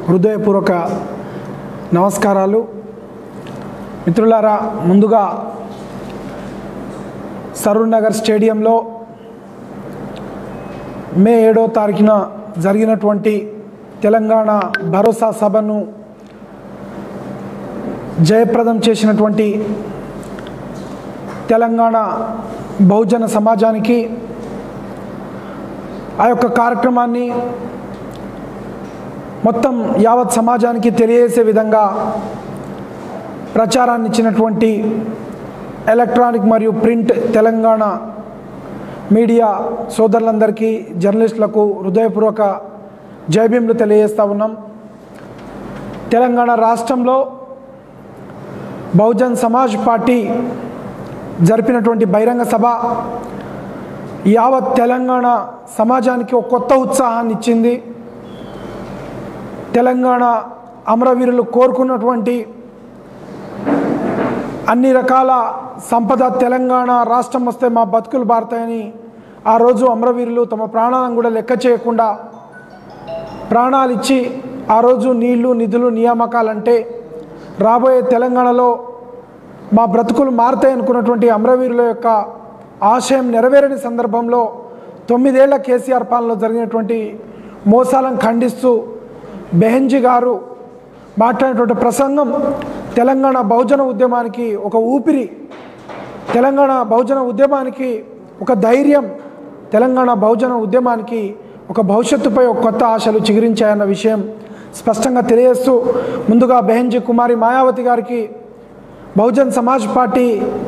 హృదయపూర్వక నమస్కారాలు మిత్రులారా ముందుగా సరూర్ నగర్ స్టేడియంలో మే ఏడో తారీఖున జరిగినటువంటి తెలంగాణ భరోసా సభను జయప్రదం చేసినటువంటి తెలంగాణ బహుజన సమాజానికి ఆ యొక్క కార్యక్రమాన్ని మొత్తం యావత్ సమాజానికి తెలియజేసే విధంగా ప్రచారాన్ని ఇచ్చినటువంటి ఎలక్ట్రానిక్ మరియు ప్రింట్ తెలంగాణ మీడియా సోదరులందరికీ జర్నలిస్టులకు హృదయపూర్వక జైభీములు తెలియజేస్తూ ఉన్నాం తెలంగాణ రాష్ట్రంలో బహుజన్ సమాజ్ పార్టీ జరిపినటువంటి బహిరంగ సభ యావత్ తెలంగాణ సమాజానికి ఒక కొత్త ఉత్సాహాన్ని ఇచ్చింది తెలంగాణ అమరవీరులు కోరుకున్నటువంటి అన్ని రకాల సంపద తెలంగాణ రాష్ట్రం వస్తే మా బతుకులు బారుతాయని ఆ రోజు అమరవీరులు తమ ప్రాణాలను కూడా లెక్క చేయకుండా ప్రాణాలు ఇచ్చి ఆ రోజు నీళ్లు నిధులు నియామకాలంటే రాబోయే తెలంగాణలో మా బ్రతుకులు మారుతాయి అనుకున్నటువంటి అమరవీరుల యొక్క ఆశయం నెరవేరని సందర్భంలో తొమ్మిదేళ్ల కేసీఆర్ పాలనలో జరిగినటువంటి మోసాలను ఖండిస్తూ బెహెంజీ గారు మాట్లాడినటువంటి ప్రసంగం తెలంగాణ బహుజన ఉద్యమానికి ఒక ఊపిరి తెలంగాణ బహుజన ఉద్యమానికి ఒక ధైర్యం తెలంగాణ బహుజన ఉద్యమానికి ఒక భవిష్యత్తుపై ఒక కొత్త ఆశలు చిగురించాయన్న విషయం స్పష్టంగా తెలియజేస్తూ ముందుగా బెహెంజీ కుమారి మాయావతి గారికి బహుజన్ సమాజ్ పార్టీ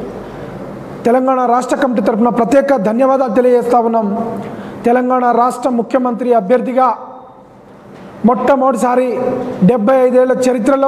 తెలంగాణ రాష్ట్ర కమిటీ తరఫున ప్రత్యేక ధన్యవాదాలు తెలియజేస్తా ఉన్నాం తెలంగాణ రాష్ట్ర ముఖ్యమంత్రి అభ్యర్థిగా మొట్టమొదటిసారి డెబ్బై ఐదేళ్ల చరిత్రలో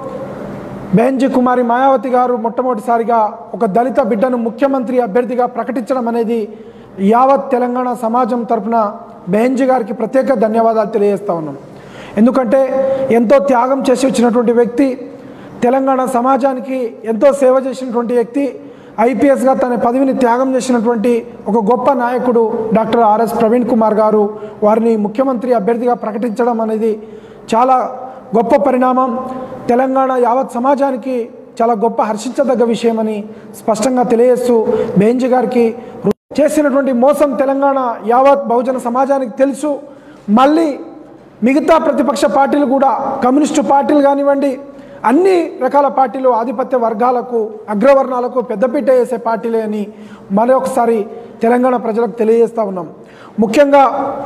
బెహెంజీ కుమారి మాయావతి గారు మొట్టమొదటిసారిగా ఒక దళిత బిడ్డను ముఖ్యమంత్రి అభ్యర్థిగా ప్రకటించడం అనేది యావత్ తెలంగాణ సమాజం తరఫున బెహెంజీ గారికి ప్రత్యేక ధన్యవాదాలు తెలియజేస్తా ఉన్నాం ఎందుకంటే ఎంతో త్యాగం చేసి వచ్చినటువంటి వ్యక్తి తెలంగాణ సమాజానికి ఎంతో సేవ చేసినటువంటి వ్యక్తి ఐపీఎస్గా తన పదవిని త్యాగం చేసినటువంటి ఒక గొప్ప నాయకుడు డాక్టర్ ఆర్ఎస్ ప్రవీణ్ కుమార్ గారు వారిని ముఖ్యమంత్రి అభ్యర్థిగా ప్రకటించడం అనేది చాలా గొప్ప పరిణామం తెలంగాణ యావత్ సమాజానికి చాలా గొప్ప హర్షించదగ్గ విషయమని స్పష్టంగా తెలియజేస్తూ బెంజి గారికి చేసినటువంటి మోసం తెలంగాణ యావత్ బహుజన సమాజానికి తెలుసు మళ్ళీ మిగతా ప్రతిపక్ష పార్టీలు కూడా కమ్యూనిస్టు పార్టీలు కానివ్వండి అన్ని రకాల పార్టీలు ఆధిపత్య వర్గాలకు అగ్రవర్ణాలకు పెద్దపీట వేసే పార్టీలే అని మరొకసారి తెలంగాణ ప్రజలకు తెలియజేస్తూ ఉన్నాం ముఖ్యంగా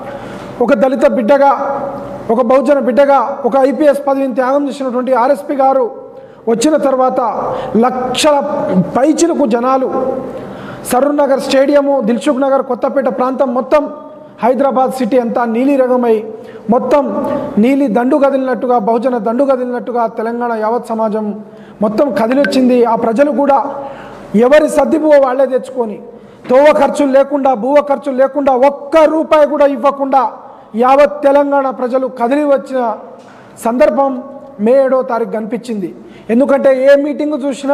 ఒక దళిత బిడ్డగా ఒక బహుజన బిడ్డగా ఒక ఐపీఎస్ పదవిని త్యాగం చేసినటువంటి ఆర్ఎస్పి గారు వచ్చిన తర్వాత లక్షల పైచిలకు జనాలు Saroornagar stadium Dilsukhnagar Kothapet ప్రాంతం మొత్తం హైదరాబాద్ సిటీ అంతా నీలిరంగమై మొత్తం నీలి దండు కదిలినట్టుగా బహుజన దండు కదిలినట్టుగా తెలంగాణ యావత్ సమాజం మొత్తం కదిలొచ్చింది ఆ ప్రజలు కూడా ఎవరి సర్దిబువ వాళ్ళే తెచ్చుకొని తోవ ఖర్చులు లేకుండా భూవ ఖర్చులు లేకుండా ఒక్క రూపాయి కూడా ఇవ్వకుండా యావత్ తెలంగాణ ప్రజలు కదిలి వచ్చిన సందర్భం మే ఏడో తారీఖు కనిపించింది ఎందుకంటే ఏ మీటింగ్ చూసినా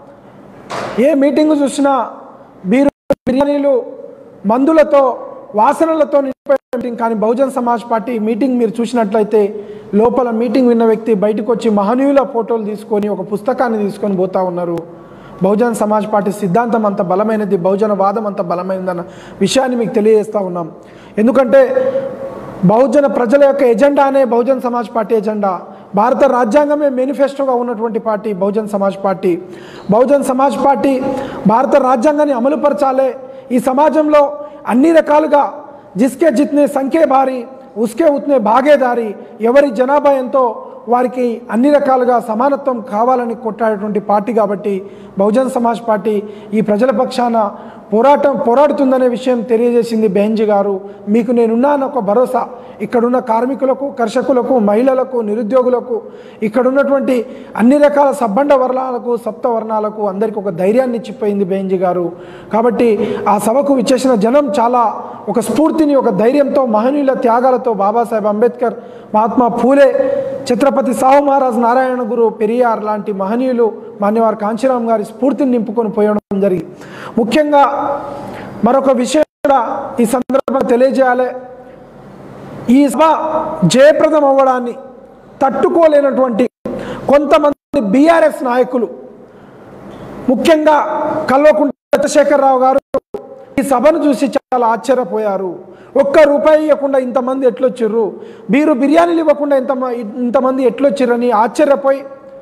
ఏ మీటింగ్ చూసినా బీరు బిర్యానీలు మందులతో వాసనలతో నిండిపోయిన మీటింగ్ కానీ బహుజన్ సమాజ్ పార్టీ మీటింగ్ మీరు చూసినట్లయితే లోపల మీటింగ్ విన్న వ్యక్తి బయటకు వచ్చి మహనీయుల ఫోటోలు తీసుకొని ఒక పుస్తకాన్ని తీసుకొని పోతా ఉన్నారు బహుజన్ సమాజ్ పార్టీ సిద్ధాంతం అంత బలమైనది బహుజన వాదం అంత బలమైనదన్న విషయాన్ని మీకు తెలియజేస్తూ ఉన్నాం ఎందుకంటే బహుజన ప్రజల యొక్క ఎజెండానే బహుజన్ సమాజ్ పార్టీ ఎజెండా భారత రాజ్యాంగమే మేనిఫెస్టోగా ఉన్నటువంటి party Bahujan Samaj Party Bahujan Samaj Party భారత రాజ్యాంగాన్ని అమలుపరచాలే ఈ సమాజంలో అన్ని రకాలుగా జిస్కే జిత్నే సంఖ్యే భారీ ఉస్కే ఉత్నే భాగేదారి ఎవరి జనాభా ఎంతో వారికి అన్ని రకాలుగా సమానత్వం కావాలని కొట్టాడేటువంటి పార్టీ కాబట్టి బహుజన్ సమాజ్ పార్టీ ఈ ప్రజల పక్షాన పోరాటం పోరాడుతుందనే విషయం తెలియజేసింది బెహెంజీ గారు మీకు నేనున్నాను ఒక భరోసా ఇక్కడున్న కార్మికులకు కర్షకులకు మహిళలకు నిరుద్యోగులకు ఇక్కడున్నటువంటి అన్ని రకాల సబ్బండ వర్ణాలకు సప్త వర్ణాలకు అందరికీ ఒక ధైర్యాన్ని ఇచ్చిపోయింది బెహెంజీ గారు కాబట్టి ఆ సభకు విచ్చేసిన జనం చాలా ఒక స్ఫూర్తిని ఒక ధైర్యంతో మహనీయుల త్యాగాలతో బాబాసాహెబ్ అంబేద్కర్ మహాత్మా ఫూలే ఛత్రపతి సాహు మహారాజ్ నారాయణ గురు పెరియార్ లాంటి మహనీయులు మాన్యవారి కాంచీరామ్ గారి స్ఫూర్తిని నింపుకొని పోయడం జరిగింది ముఖ్యంగా మరొక విషయం కూడా ఈ సందర్భంగా తెలియజేయాలి ఈ సభ జయప్రదం అవ్వడాన్ని తట్టుకోలేనటువంటి కొంతమంది బీఆర్ఎస్ నాయకులు ముఖ్యంగా కల్వకుంట్ల చంద్రశేఖరరావు గారు ఈ సభను చూసి చాలా ఆశ్చర్యపోయారు ఒక్క రూపాయి ఇవ్వకుండా ఇంతమంది ఎట్లొచ్చిర్రు మీరు బిర్యానీలు ఇవ్వకుండా ఇంత ఇంతమంది ఎట్లొచ్చిర్రని ఆశ్చర్యపోయి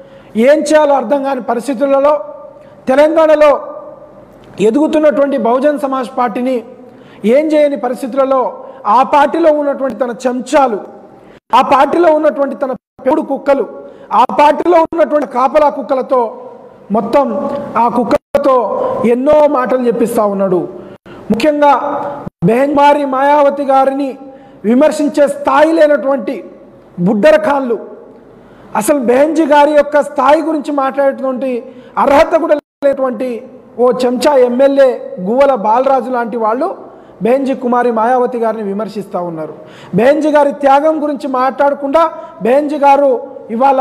ఏం చేయాలో అర్థం కాని పరిస్థితులలో తెలంగాణలో ఎదుగుతున్నటువంటి బహుజన్ సమాజ్ పార్టీని ఏం చేయని పరిస్థితులలో ఆ పార్టీలో ఉన్నటువంటి తన చెంచాలు ఆ పార్టీలో ఉన్నటువంటి తన పెవుడు కుక్కలు ఆ పార్టీలో ఉన్నటువంటి కాపలా కుక్కలతో మొత్తం ఆ కుక్కలతో ఎన్నో మాటలు చెప్పిస్తా ఉన్నాడు ముఖ్యంగా బెహన్మారి మాయావతి గారిని విమర్శించే స్థాయి లేనటువంటి బుడ్డర ఖాన్లు అసలు బెహంజీ గారి యొక్క స్థాయి గురించి మాట్లాడేటువంటి అర్హత కూడా లేనటువంటి ఓ చెంచా ఎమ్మెల్యే గువ్వల బాలరాజు లాంటి వాళ్ళు బెహంజీ కుమారి మాయావతి గారిని విమర్శిస్తూ ఉన్నారు బెహంజీ గారి త్యాగం గురించి మాట్లాడకుండా బెహంజీ గారు ఇవాళ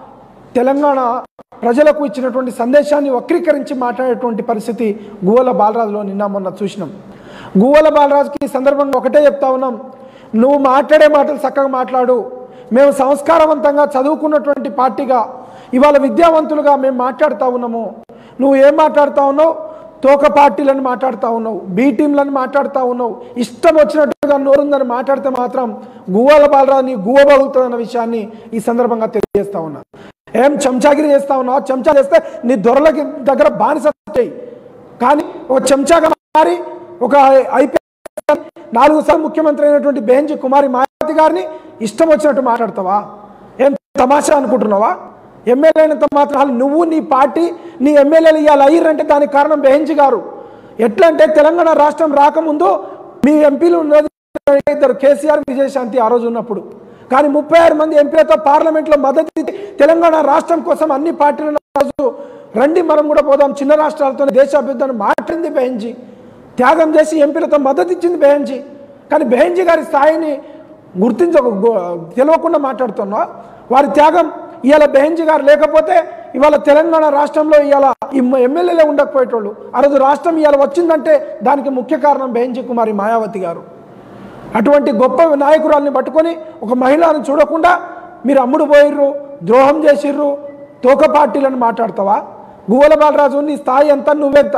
తెలంగాణ ప్రజలకు ఇచ్చినటువంటి సందేశాన్ని వక్రీకరించి మాట్లాడేటువంటి పరిస్థితి గువ్వల బాలరాజులో నిన్న మొన్న చూసినాం గువ్వల బాలరాజుకి ఈ సందర్భంగా ఒకటే చెప్తా ఉన్నాం నువ్వు మాట్లాడే మాటలు చక్కగా మాట్లాడు మేము సంస్కారవంతంగా చదువుకున్నటువంటి పార్టీగా ఇవాళ విద్యావంతులుగా మేము మాట్లాడుతూ ఉన్నాము నువ్వు ఏం మాట్లాడుతూ ఉన్నావు తోక పార్టీలను మాట్లాడుతూ ఉన్నావు బీ టీంలను మాట్లాడుతూ ఉన్నావు ఇష్టం వచ్చినట్టుగా నోరుందని మాట్లాడితే మాత్రం గువ్వల బాలరాజు నీ గువ్వ బగులుతుందన్న విషయాన్ని ఈ సందర్భంగా తెలియజేస్తా ఉన్నా ఏం చెంచాగిరి చేస్తా ఉన్నావు చెంచా చేస్తే నీ దొరలకి దగ్గర బానిస చేయి కానీ ఒక చెంచాగా మారి ఒక ఐపీఎస్ నాలుగు సార్లు ముఖ్యమంత్రి అయినటువంటి బెంజి కుమారి మాయావతి గారిని ఇష్టం వచ్చినట్టు మాట్లాడతావా ఏం తమాషా అనుకుంటున్నావా ఎమ్మెల్యే అయినంత మాత్రం నువ్వు నీ పార్టీ నీ ఎమ్మెల్యేలు ఇవాళ అయ్యారంటే దానికి కారణం బెహెంజి గారు ఎట్లా అంటే తెలంగాణ రాష్ట్రం రాకముందు మీ ఎంపీలు ఉన్నది ఇద్దరు కేసీఆర్ విజయశాంతి ఆ రోజు ఉన్నప్పుడు కానీ ముప్పై ఆరు మంది ఎంపీలతో పార్లమెంట్లో మద్దతు ఇచ్చి తెలంగాణ రాష్ట్రం కోసం అన్ని పార్టీలను ఆ రోజు రండి మనం కూడా పోదాం చిన్న రాష్ట్రాలతో దేశాభివృద్ధిని మాట్లాడింది బెహెంజీ త్యాగం చేసి ఎంపీలతో మద్దతు ఇచ్చింది బెహెంజీ కానీ బెహెంజీ గారి స్థాయిని గుర్తించ గు- తెలియకుండా మాట్లాడుతున్నా వారి త్యాగం ఇవాళ బెహెంజీ గారు లేకపోతే ఇవాళ తెలంగాణ రాష్ట్రంలో ఇవాళ ఈ ఎమ్మెల్యేలే ఉండకపోయేటోళ్ళు ఆ రోజు రాష్ట్రం ఇవాళ వచ్చిందంటే దానికి ముఖ్య కారణం బెహెంజీ కుమారి మాయావతి గారు అటువంటి గొప్ప నాయకురాల్ని పట్టుకొని ఒక మహిళను చూడకుండా మీరు అమ్ముడు పోయిర్రు ద్రోహం చేసిర్రు తోక పార్టీలను మాట్లాడతావా గువ్వల బాలరాజు నీ స్థాయి ఎంత నువ్వెంత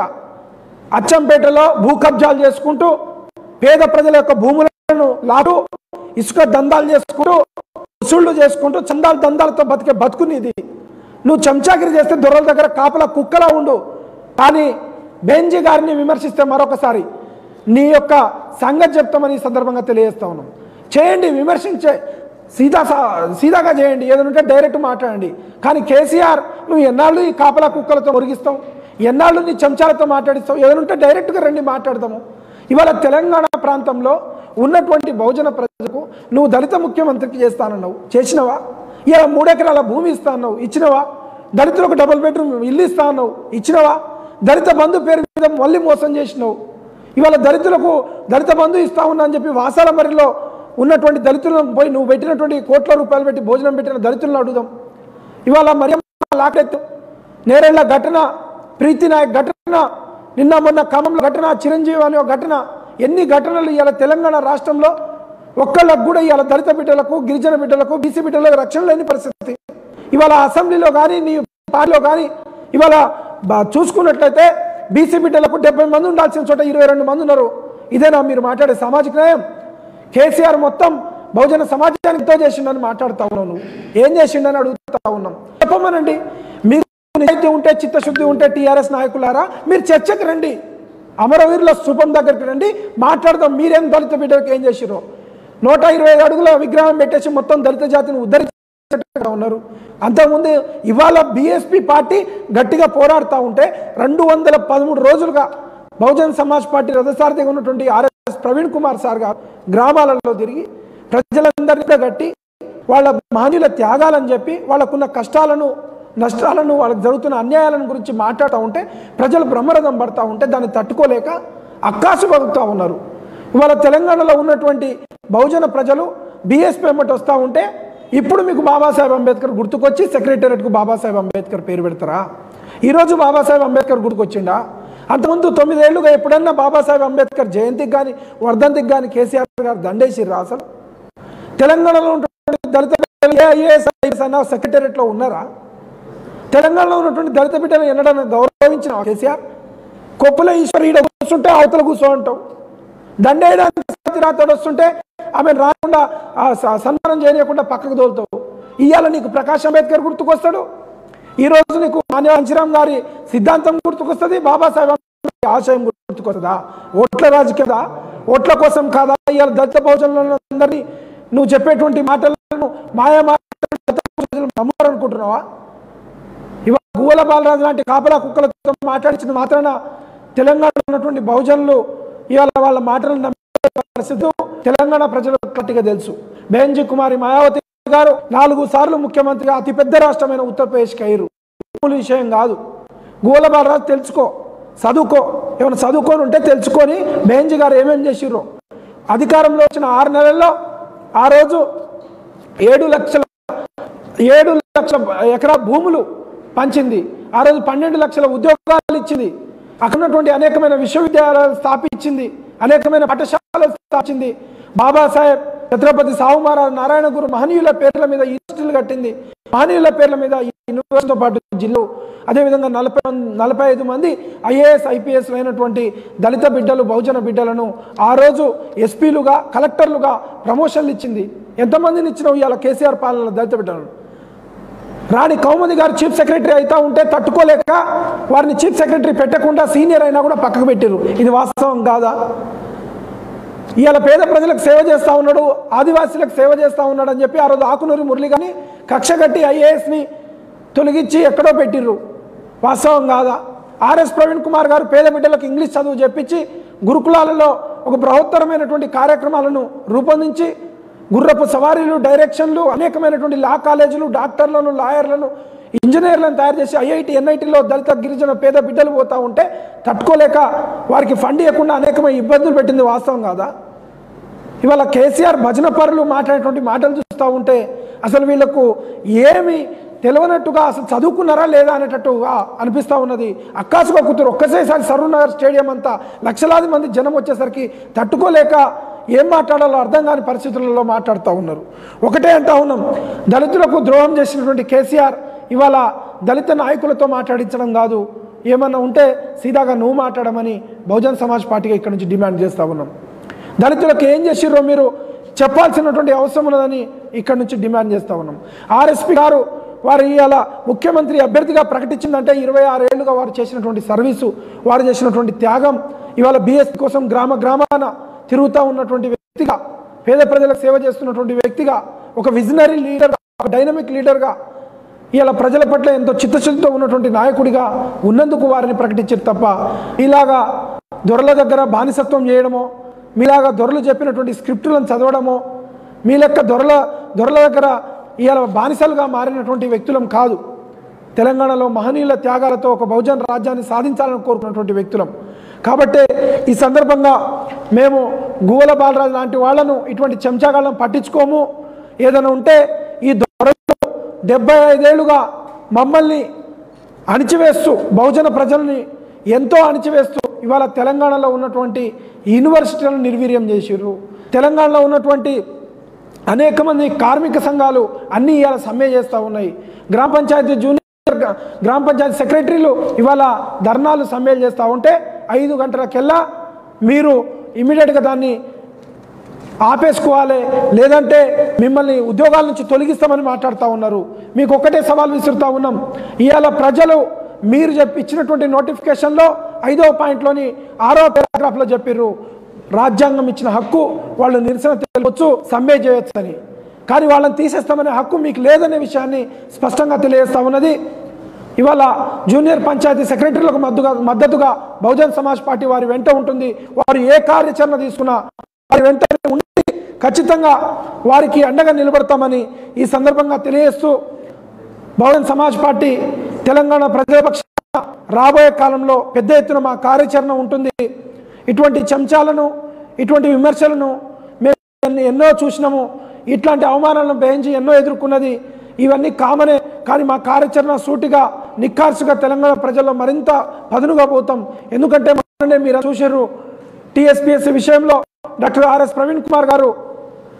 అచ్చంపేటలో భూ కబ్జాలు చేసుకుంటూ పేద ప్రజల యొక్క భూములను లాటు ఇసుక దందాలు చేసుకుంటూ వసూళ్లు చేసుకుంటూ చందాలు దందాలతో బతికే బతుకునిది నువ్వు చెంచాగిరి చేస్తే దొరల దగ్గర కాపలా కుక్కలా ఉండు కానీ బెంజీ గారిని విమర్శిస్తే మరొకసారి నీ యొక్క సంగతి చెప్తామని ఈ సందర్భంగా తెలియజేస్తా ఉన్నాం చేయండి విమర్శించే సీదా సా- సీదాగా చేయండి ఏదైనా ఉంటే డైరెక్ట్ మాట్లాడండి కానీ కేసీఆర్ నువ్వు ఎన్నాళ్ళు ఈ కాపలా కుక్కలతో మురిగిస్తావు ఎన్నాళ్ళు నీ చెంచాలతో మాట్లాడిస్తావు ఏదైనా ఉంటే డైరెక్ట్గా రండి మాట్లాడదాము ఇవాళ తెలంగాణ ప్రాంతంలో ఉన్నటువంటి బహుజన ప్రజలకు నువ్వు దళిత ముఖ్యమంత్రికి చేస్తానన్నావు చేసినవా ఇలా మూడెకరాల భూమి ఇస్తా అన్నావు ఇచ్చినవా దళితులకు డబుల్ బెడ్రూమ్ ఇల్లు ఇస్తా అన్నావు ఇచ్చినవా దళిత బంధు పేరు మీద మళ్ళీ మోసం చేసినావు ఇవాళ దళితులకు దళిత బంధు ఇస్తా ఉన్నా అని చెప్పి వాసాల మరిలో ఉన్నటువంటి దళితులను పోయి నువ్వు పెట్టినటువంటి కోట్ల రూపాయలు పెట్టి భోజనం పెట్టిన దళితులను అడుగుదాం ఇవాళ మరి లాకెత్తు నేరేళ్ల ఘటన ప్రీతి నాయక్ ఘటన నిన్న మొన్న ఖమ్మంలో ఘటన చిరంజీవి అనే ఒక ఘటన ఎన్ని ఘటనలు ఇవాళ తెలంగాణ రాష్ట్రంలో ఒక్కళ్ళకు కూడా ఇవాళ దళిత బిడ్డలకు గిరిజన బిడ్డలకు బీసీ బిడ్డలకు రక్షణ లేని పరిస్థితి ఇవాళ అసెంబ్లీలో కానీ నీ పార్టీలో కానీ ఇవాళ బా- చూసుకున్నట్లయితే బీసీ బిడ్డలకు డెబ్బై మంది ఉండాల్సిన చోట ఇరవై రెండు మంది ఉన్నారు ఇదేనా మీరు మాట్లాడే సామాజిక న్యాయం కేసీఆర్ మొత్తం బహుజన సమాజానికి ఎంతో చేసిండని మాట్లాడుతా ఉన్నావు నువ్వు ఏం చేసిండని అడుగుతా ఉన్నాం చెప్పమనండి మీకు నిజాయితీ ఉంటే చిత్తశుద్ధి ఉంటే టీఆర్ఎస్ నాయకులారా మీరు చర్చకు రండి అమరవీరుల స్థూపం దగ్గరికి రండి మాట్లాడదాం మీరేం దళిత బిడ్డలకు ఏం చేసిరో నూట ఇరవై ఐదు అడుగుల విగ్రహం పెట్టేసి మొత్తం దళిత జాతిని ఉద్ధరించేట్టుగా ఉన్నారు అంతకుముందు ఇవాళ బీఎస్పీ పార్టీ గట్టిగా పోరాడుతూ ఉంటే రెండు వందల పదమూడు రోజులుగా బహుజన్ సమాజ్ పార్టీ రథసారథిగా ఉన్నటువంటి ఆర్ఎస్ ప్రవీణ్ కుమార్ సార్ గారు గ్రామాలలో తిరిగి ప్రజలందరినీ గట్టి వాళ్ళ మహనీయుల త్యాగాలని చెప్పి వాళ్ళకున్న కష్టాలను నష్టాలను వాళ్ళకి జరుగుతున్న అన్యాయాలను గురించి మాట్లాడుతూ ఉంటే ప్రజలు బ్రహ్మరథం పడతా ఉంటే దాన్ని తట్టుకోలేక అక్కాసు పలుకుతూ ఉన్నారు ఇవాళ తెలంగాణలో ఉన్నటువంటి బహుజన ప్రజలు బీఎస్పీ వెంబటి వస్తూ ఉంటే ఇప్పుడు మీకు బాబాసాహెబ్ అంబేద్కర్ గుర్తుకొచ్చి సెక్రటేరియట్కు బాబాసాహెబ్ అంబేద్కర్ పేరు పెడతారా ఈరోజు బాబాసాహెబ్ అంబేద్కర్ గుర్తుకొచ్చిండా అంతకుముందు తొమ్మిదేళ్లుగా ఎప్పుడన్నా బాబాసాహెబ్ అంబేద్కర్ జయంతికి కానీ వర్ధంతికి కానీ కేసీఆర్ గారు దండేసిర్రా అసలు తెలంగాణలో ఉన్నటువంటి దళిత ఏ ఐఏఎస్ ఐఏఎస్ అన్న సెక్రటేరియట్లో ఉన్నారా తెలంగాణలో ఉన్నటువంటి దళిత బిడ్డలు ఎన్నడన్నా గౌరవించిన కేసీఆర్ కొప్పుల ఈశ్వర్ ఈడ కూర్చుంటే అవతల కూర్చో అంటావు దండేయడానికి రాతోడు వస్తుంటే ఆమె రాకుండా ఆ స- సన్మానం చేయకుండా పక్కకు తోలుతావు ఇవాళ నీకు ప్రకాష్ అంబేద్కర్ గుర్తుకొస్తాడు ఈ రోజు నీకు మాన్య అంశరామ్ గారి సిద్ధాంతం గుర్తుకొస్తుంది బాబాసాహెబ్ అంబేద్కర్ ఆశయం గుర్తుకొస్తుందా ఓట్ల రాజకీయదా ఓట్ల కోసం కాదా ఇవాళ దళిత బహుజనులందరినీ నువ్వు చెప్పేటువంటి మాటలను మాయా మాటలు దళిత బహుజనులు నమ్మారనుకుంటున్నావా ఇవాళ గువ్వల బాలరాజు లాంటి కాపలా కుక్కలతో మాట్లాడించిన మాత్రాన తెలంగాణలో ఉన్నటువంటి బహుజనులు ఇవాళ వాళ్ళ మాటలను నమ్మే పరిస్థితి తెలంగాణ ప్రజలకు గట్టిగా తెలుసు బెంజి కుమారి మాయావతి గారు నాలుగు సార్లు ముఖ్యమంత్రిగా అతిపెద్ద రాష్ట్రమైన ఉత్తరప్రదేశ్కి అయ్యారు మామూలు విషయం కాదు గువ్వల బాలరాజు తెలుసుకో చదువుకో ఏమైనా చదువుకొని ఉంటే తెలుసుకొని బెంజి గారు ఏమేమి చేసిర్రో అధికారంలో వచ్చిన ఆరు నెలల్లో ఆ రోజు ఏడు లక్షల ఏడు లక్షల ఎకరా భూములు పంచింది ఆ రోజు పన్నెండు లక్షల ఉద్యోగాలు ఇచ్చింది అక్కడ ఉన్నటువంటి అనేకమైన విశ్వవిద్యాలయాలు స్థాపించింది అనేకమైన పాఠశాలలు స్థాపించింది బాబాసాహెబ్ ఛత్రపతి సాహు మహారాజ్ నారాయణ గురు మహనీయుల పేర్ల మీద యూనివర్సిటీలు కట్టింది మహనీయుల పేర్ల మీద ఈ యూనివర్సిటీతో పాటు జిల్లు అదేవిధంగా నలభై మంది నలభై ఐదు మంది ఐఏఎస్ ఐపీఎస్ అయినటువంటి దళిత బిడ్డలు బహుజన బిడ్డలను ఆ రోజు ఎస్పీలుగా కలెక్టర్లుగా ప్రమోషన్లు ఇచ్చింది ఎంతమందిని ఇచ్చినావు ఇవాళ కేసీఆర్ పాలన దళిత బిడ్డలను రాణి కౌముది గారు చీఫ్ సెక్రటరీ అవుతా ఉంటే తట్టుకోలేక వారిని చీఫ్ సెక్రటరీ పెట్టకుండా సీనియర్ అయినా కూడా పక్కకు పెట్టారు ఇది వాస్తవం కాదా ఇవాళ పేద ప్రజలకు సేవ చేస్తూ ఉన్నాడు ఆదివాసీలకు సేవ చేస్తూ ఉన్నాడు అని చెప్పి ఆ రోజు ఆకునూరి మురళి కానీ కక్ష కట్టి ఐఏఎస్ని తొలగించి ఎక్కడో పెట్టిర్రు వాస్తవం కాదా ఆర్ఎస్ ప్రవీణ్ కుమార్ గారు పేద బిడ్డలకు ఇంగ్లీష్ చదువు చెప్పించి గురుకులాలలో ఒక బృహత్తరమైనటువంటి కార్యక్రమాలను రూపొందించి గుర్రపు సవారీలు డైరెక్షన్లు అనేకమైనటువంటి లా కాలేజీలు డాక్టర్లను లాయర్లను ఇంజనీర్లను తయారు చేసి ఐఐటి ఎన్ఐటిలో దళిత గిరిజన పేద బిడ్డలు పోతా ఉంటే తట్టుకోలేక వారికి ఫండ్ ఇవ్వకుండా అనేకమైన ఇబ్బందులు పెట్టింది వాస్తవం కాదా ఇవాళ కేసీఆర్ భజన పరులు మాట్లాడేటువంటి మాటలు చూస్తూ ఉంటే అసలు వీళ్ళకు ఏమి తెలియనట్టుగా అసలు చదువుకున్నారా లేదా అనేటట్టుగా అనిపిస్తూ ఉన్నది అక్కాసుగా కూతురు ఒక్కసేసారి సరూనగర్ స్టేడియం అంతా లక్షలాది మంది జనం వచ్చేసరికి తట్టుకోలేక ఏం మాట్లాడాలో అర్థం కాని పరిస్థితులలో మాట్లాడుతూ ఉన్నారు ఒకటే అంటా ఉన్నాం దళితులకు ద్రోహం చేసినటువంటి కేసీఆర్ ఇవాళ దళిత నాయకులతో మాట్లాడించడం కాదు ఏమన్నా ఉంటే సీదాగా నువ్వు మాట్లాడమని బహుజన్ సమాజ్ పార్టీగా ఇక్కడ నుంచి డిమాండ్ చేస్తూ ఉన్నాం దళితులకు ఏం చేసిర్రో మీరు చెప్పాల్సినటువంటి అవసరం ఉన్నదని ఇక్కడ నుంచి డిమాండ్ చేస్తూ ఉన్నాం ఆర్ఎస్పి గారు వారు ఇవాళ ముఖ్యమంత్రి అభ్యర్థిగా ప్రకటించిందంటే ఇరవై ఆరు ఏళ్ళుగా వారు చేసినటువంటి సర్వీసు వారు చేసినటువంటి త్యాగం ఇవాళ బీఎస్పీ కోసం గ్రామ గ్రామాన తిరుగుతూ ఉన్నటువంటి వ్యక్తిగా పేద ప్రజలకు సేవ చేస్తున్నటువంటి వ్యక్తిగా ఒక విజనరీ లీడర్ ఒక డైనమిక్ లీడర్గా ఇవాళ ప్రజల పట్ల ఎంతో చిత్తశుద్ధితో ఉన్నటువంటి నాయకుడిగా ఉన్నందుకు వారిని ప్రకటించారు తప్ప ఇలాగా దొరల దగ్గర బానిసత్వం చేయడమో మీలాగా దొరలు చెప్పినటువంటి స్క్రిప్టులను చదవడమో మీ లెక్క దొరల దొరల దగ్గర ఇవాళ బానిసలుగా మారినటువంటి వ్యక్తులం కాదు తెలంగాణలో మహనీయుల త్యాగాలతో ఒక బహుజన రాజ్యాన్ని సాధించాలని కోరుకున్నటువంటి వ్యక్తులం కాబట్టి ఈ సందర్భంగా మేము గువ్వల బాలరాజు లాంటి వాళ్ళను ఇటువంటి చెంచాగాళ్ళను పట్టించుకోము ఏదైనా ఉంటే ఈ దొరలు డెబ్బై ఐదేళ్లుగా మమ్మల్ని అణిచివేస్తూ బహుజన ప్రజల్ని ఎంతో అణిచివేస్తూ ఇవాళ తెలంగాణలో ఉన్నటువంటి యూనివర్సిటీలను నిర్వీర్యం చేసిర్రు తెలంగాణలో ఉన్నటువంటి అనేక మంది కార్మిక సంఘాలు అన్నీ ఇవాళ సమ్మె చేస్తూ ఉన్నాయి గ్రామ పంచాయతీ జూనియర్ గ్రా- గ్రామ పంచాయతీ సెక్రటరీలు ఇవాళ ధర్నాలు సమ్మెలు చేస్తూ ఉంటే ఐదు గంటలకెల్లా మీరు ఇమీడియట్గా దాన్ని ఆపేసుకోవాలి లేదంటే మిమ్మల్ని ఉద్యోగాల నుంచి తొలగిస్తామని మాట్లాడుతూ ఉన్నారు మీకు ఒక్కటే సవాల్ విసురుతా ఉన్నాం ఇవాళ ప్రజలు మీరు చెప్పి ఇచ్చినటువంటి నోటిఫికేషన్లో ఐదవ పాయింట్లోని ఆరో పారాగ్రాఫ్లో చెప్పిర్రు రాజ్యాంగం ఇచ్చిన హక్కు వాళ్ళు నిరసన తెలియవచ్చు సమ్మె చేయొచ్చు అని కానీ వాళ్ళని తీసేస్తామనే హక్కు మీకు లేదనే విషయాన్ని స్పష్టంగా తెలియజేస్తా ఉన్నది ఇవాళ జూనియర్ పంచాయతీ సెక్రటరీలకు మద్దతుగా మద్దతుగా బహుజన్ సమాజ్ పార్టీ వారి వెంట ఉంటుంది వారు ఏ కార్యాచరణ తీసుకున్నా వారి వెంటనే ఉండి ఖచ్చితంగా వారికి అండగా నిలబడతామని ఈ సందర్భంగా తెలియజేస్తూ బహుజన్ సమాజ్ పార్టీ తెలంగాణ ప్రజల పక్షాన రాబోయే కాలంలో పెద్ద ఎత్తున మా కార్యాచరణ ఉంటుంది ఇటువంటి చెంచాలను ఇటువంటి విమర్శలను మేము ఎన్ని- ఎన్నో చూసినాము ఇట్లాంటి అవమానాలను భయించి ఎన్నో ఎదుర్కొన్నది ఇవన్నీ కామనే కానీ మా కార్యాచరణ సూటిగా నిక్కార్సుగా తెలంగాణ ప్రజల్లో మరింత పదునుగా పోతాం ఎందుకంటే మొన్ననే మీరు చూసారు టీఎస్పీఎస్సీ విషయంలో డాక్టర్ ఆర్ఎస్ ప్రవీణ్ కుమార్ గారు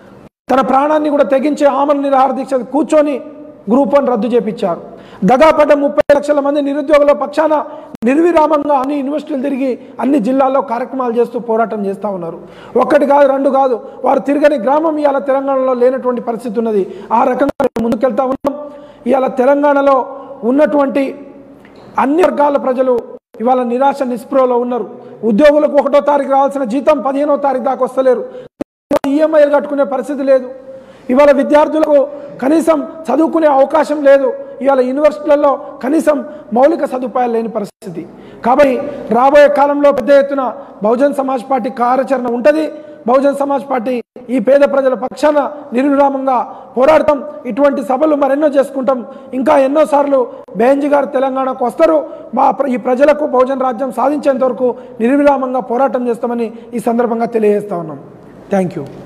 తన ప్రాణాన్ని కూడా తెగించే ఆమరణ నిరాహార దీక్ష కూర్చొని గ్రూప్ వన్ రద్దు చేపించారు దగాపడ్డ ముప్పై లక్షల మంది నిరుద్యోగుల పక్షాన నిర్విరామంగా అన్ని యూనివర్సిటీలు తిరిగి అన్ని జిల్లాల్లో కార్యక్రమాలు చేస్తూ పోరాటం చేస్తూ ఉన్నారు ఒక్కటి కాదు రెండు కాదు వారు తిరగని గ్రామం ఇవాళ తెలంగాణలో లేనటువంటి పరిస్థితి ఉన్నది ఆ రకంగా మేము ముందుకెళ్తా ఉన్నాం ఇవాళ తెలంగాణలో ఉన్నటువంటి అన్ని వర్గాల ప్రజలు ఇవాళ నిరాశ నిస్పృహలో ఉన్నారు ఉద్యోగులకు ఒకటో తారీఖు రావాల్సిన జీతం పదిహేనో తారీఖు దాకా వస్తలేరు ఈఎంఐలు కట్టుకునే పరిస్థితి లేదు ఇవాళ విద్యార్థులకు కనీసం చదువుకునే అవకాశం లేదు ఇవాళ యూనివర్సిటీలలో కనీసం మౌలిక సదుపాయాలు లేని పరిస్థితి కాబట్టి రాబోయే కాలంలో పెద్ద ఎత్తున బహుజన్ సమాజ్ పార్టీ కార్యాచరణ ఉంటుంది బహుజన్ సమాజ్ పార్టీ ఈ పేద ప్రజల పక్షాన నిర్విరామంగా పోరాడతాం ఇటువంటి సభలు మరెన్నో చేసుకుంటాం ఇంకా ఎన్నోసార్లు బెహంజీ గారు తెలంగాణకు వస్తారు మా ప్ర- ఈ ప్రజలకు బహుజన్ రాజ్యం సాధించేంత వరకు నిర్విరామంగా పోరాటం చేస్తామని ఈ సందర్భంగా తెలియజేస్తా ఉన్నాం థ్యాంక్ యూ